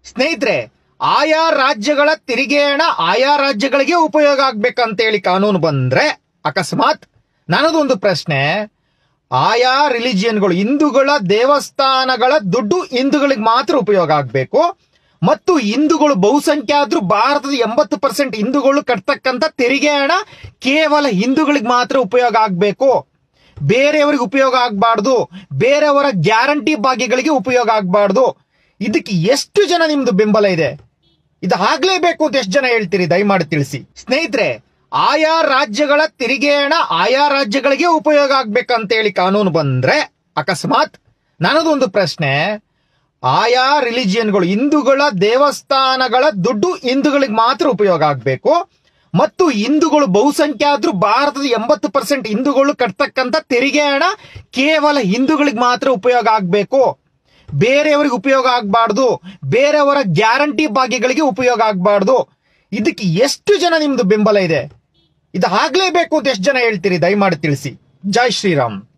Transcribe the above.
ಸ್ನೇಹಿತರೆ ಆಯಾ ರಾಜ್ಯಗಳ ತೆರಿಗೆ ಹಣ ಆಯಾ ರಾಜ್ಯಗಳಿಗೆ ಉಪಯೋಗ ಆಗ್ಬೇಕಂತೇಳಿ ಕಾನೂನು ಬಂದ್ರೆ ಅಕಸ್ಮಾತ್ ನನ್ನದೊಂದು ಪ್ರಶ್ನೆ ಆಯಾ ರಿಲಿಜಿಯನ್ಗಳು ಹಿಂದೂಗಳ ದೇವಸ್ಥಾನಗಳ ದುಡ್ಡು ಹಿಂದೂಗಳಿಗೆ ಮಾತ್ರ ಉಪಯೋಗ ಆಗಬೇಕು ಮತ್ತು ಹಿಂದೂಗಳು ಬಹುಸಂಖ್ಯಾತರು ಭಾರತದ ಎಂಬತ್ತು ಪರ್ಸೆಂಟ್ ಹಿಂದೂಗಳು ಕಟ್ತಕ್ಕಂಥ ತೆರಿಗೆ ಹಣ ಕೇವಲ ಹಿಂದೂಗಳಿಗೆ ಮಾತ್ರ ಉಪಯೋಗ ಆಗಬೇಕು ಬೇರೆಯವರಿಗೆ ಉಪಯೋಗ ಆಗಬಾರ್ದು ಬೇರೆಯವರ ಗ್ಯಾರಂಟಿ ಭಾಗ್ಯಗಳಿಗೆ ಉಪಯೋಗ ಆಗಬಾರ್ದು ಇದಕ್ಕೆ ಎಷ್ಟು ಜನ ನಿಮ್ದು ಬೆಂಬಲ ಇದೆ ಇದು ಆಗ್ಲೇಬೇಕು ಅಂತ ಎಷ್ಟು ಜನ ಹೇಳ್ತೀರಿ ದಯಮಾಡಿ ತಿಳಿಸಿ ಸ್ನೇಹಿತರೆ ಆಯಾ ರಾಜ್ಯಗಳ ತೆರಿಗೆ ಹಣ ಆಯಾ ರಾಜ್ಯಗಳಿಗೆ ಉಪಯೋಗ ಆಗ್ಬೇಕಂತೇಳಿ ಕಾನೂನು ಬಂದ್ರೆ ಅಕಸ್ಮಾತ್ ನನ್ನದೊಂದು ಪ್ರಶ್ನೆ ಆಯಾ ರಿಲಿಜಿಯನ್ಗಳು ಹಿಂದೂಗಳ ದೇವಸ್ಥಾನಗಳ ದುಡ್ಡು ಹಿಂದೂಗಳಿಗೆ ಮಾತ್ರ ಉಪಯೋಗ ಆಗಬೇಕು ಮತ್ತು ಹಿಂದೂಗಳು ಬಹುಸಂಖ್ಯಾತರು ಭಾರತದ ಎಂಬತ್ತು ಪರ್ಸೆಂಟ್ ಹಿಂದೂಗಳು ಕಟ್ತಕ್ಕಂಥ ತೆರಿಗೆ ಹಣ ಕೇವಲ ಹಿಂದೂಗಳಿಗೆ ಮಾತ್ರ ಉಪಯೋಗ ಆಗಬೇಕು ಬೇರೆಯವರಿಗೆ ಉಪಯೋಗ ಆಗಬಾರ್ದು ಬೇರೆಯವರ ಗ್ಯಾರಂಟಿ ಭಾಗ್ಯಗಳಿಗೆ ಉಪಯೋಗ ಆಗಬಾರ್ದು ಇದಕ್ಕೆ ಎಷ್ಟು ಜನ ನಿಮ್ದು ಬೆಂಬಲ ಇದೆ ಇದು ಆಗ್ಲೇಬೇಕು ಅಂತ ಎಷ್ಟು ಜನ ಹೇಳ್ತೀರಿ ದಯಮಾಡಿ ತಿಳಿಸಿ ಜೈ ಶ್ರೀರಾಮ್